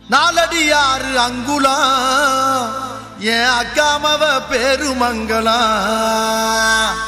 நாலடி ஆறு அங்குலம் என் அக்காமவ பெருமங்கலம்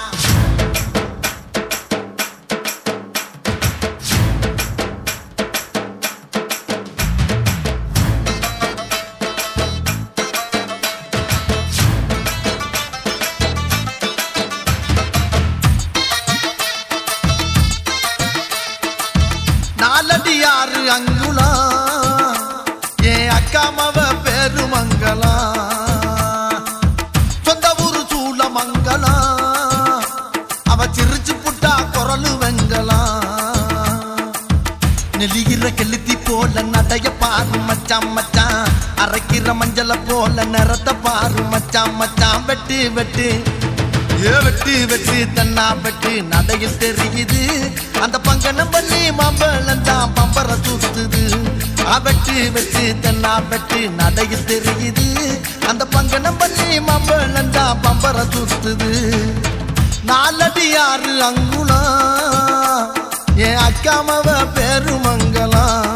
நாலடி ஆறு அங்குலம் என் அக்காமவ பெருமங்கலம் சொந்த ஊரு சூளமங்கலம் அவ சிரிச்சு புட்டா குரலு வெங்கலாம் நெல்லிகிற கெளுத்தி போல நடைய பாரு மச்சான் மச்சான் அரைக்கிற மஞ்சள போல நிறத்த பாரு மச்சான் மச்சான் வெட்டு வெட்டு ஏ வெட்டு வெட்டு தன்னா வெட்டு நடையில் தெரியுது அந்த பங்கனம் பண்ணி மாம்பழம் தான் பம்பர தூத்துது ஆ வெட்டு வெட்டு தன்னா வெட்டு நடையில் தெரியுது அந்த பங்கனம் பண்ணி மாம்பழம் தான் பம்பர தூத்துது நாலடி ஆறு அங்குலம் என் அக்காமவ பெருமங்கலம்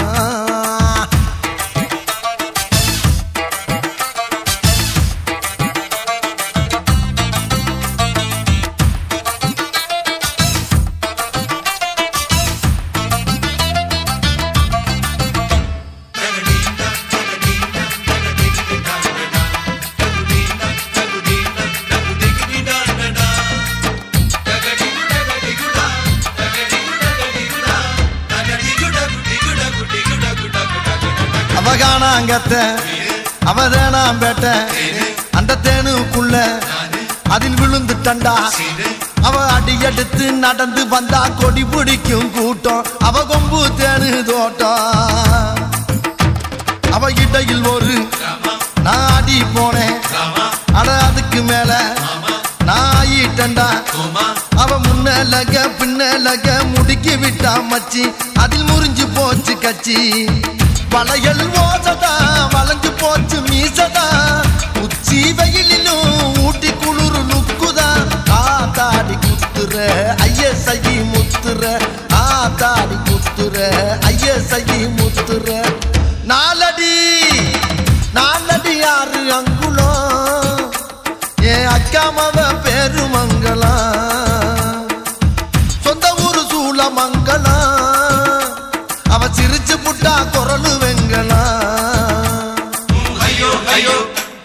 அவ காணாங்கத்த அவ தேனாம் பேட்ட அந்த தேனுக்குள்ள அதில் விழுந்துட்டண்டா அவ அடி எடுத்து நடந்து வந்தா கொடி பிடிக்கும் கூட்டம் அவ கொம்பு தேனு தோட்டம் அவ இடையில் ஒரு நான் அடி போனேன் அட அதுக்கு மேல நான் ஆயிட்டண்டா அவ முன்னலக பின்னலக முடுக்கி விட்டா மச்சி அதில் முறிஞ்சு போச்சு கச்சி வளையல் ஓசதா வளைஞ்சு போச்சு மீசதா உச்சி வெயிலிலும் ஊட்டி குளிர் லுக்குதா ஆத்தாடி குத்துற ஐய சகி முத்துற ஆத்தாடி குத்துற ஐய சகி முத்துற நாலடி நாலடி ஆறு அங்குலம் என் அக்காமவ பெருமங்கலம் சொந்த ஊரு சூளமங்கலம் அவ சிரிச்சு புட்டா குரலு வெங்கலாம் ஐயோ ஐயோ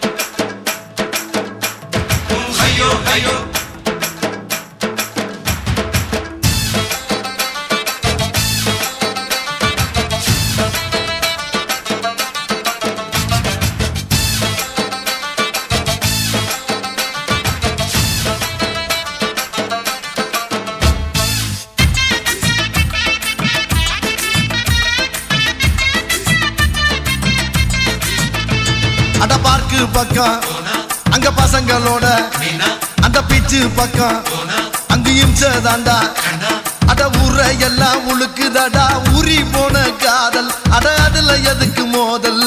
ஐயோ ஐயோ அட பார்க்கு பக்கம் அங்க பசங்களோட அந்த பீச்சு பக்கம் அங்கேயும் சேதாண்டா அட ஊரை எல்லாம் உழுக்குதடா ஊறி போன காதல் அட அதுல எதுக்கு மோதல்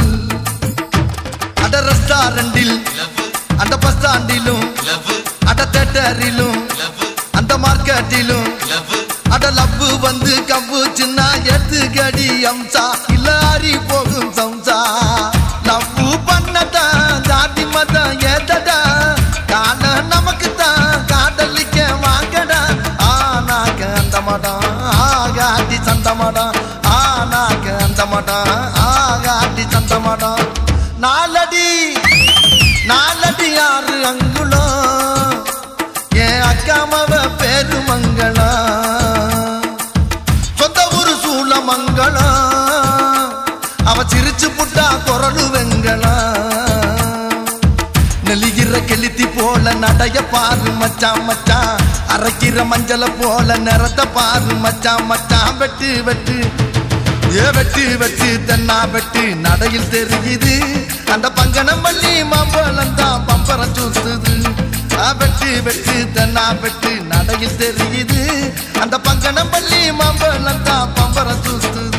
அட ரெஸ்டாரண்டில் அந்த பஸ் ஸ்டாண்டிலும் அட தேட்டரிலும் அந்த மார்க்கெட்டிலும் அட லவ்வு வந்து கவ்வு சின்ன எத்துக்கடி அம்சா இல்ல அறி போகும் சம்சா லவ்வு பண்ணதா ஜாதி மதம் ஏதடா காண நமக்கு தான் காதலிக்க வாங்கடா ஆனாக்க அந்த மடம் ஆகாட்டி சந்த மடம் ஆனாக்க அந்த மடம் ஆகாட்டி சந்த மடம் நாலடி நாலடி ஆறு அங்குலம் என் அக்காமவ பெருமங்கலம் சொந்த ஊரு சூளமங்கலம் அவ சிரிச்சு புட்டா குரலு வெங்கலாம் நெலிகிற கெளுத்தி போல நடைய பாரு மச்சான் மச்சான் அரைக்கிற மஞ்சள போல நிறத்த பாரு மச்சான் மச்சான் வெட்டு வெட்டு ஏ வெட்டு வெட்டு தென்னா வெட்டு நடையில் தெரியுது அந்த பங்கனம் பள்ளி மாம்பழம் தான் பம்பரம் சூத்துது ஆ வெட்டு வெட்டு தென்னா வெட்டு நடையில் தெரியுது அந்த பங்கனம் பள்ளி மாம்பழம் தான் பம்பரம் சூத்துது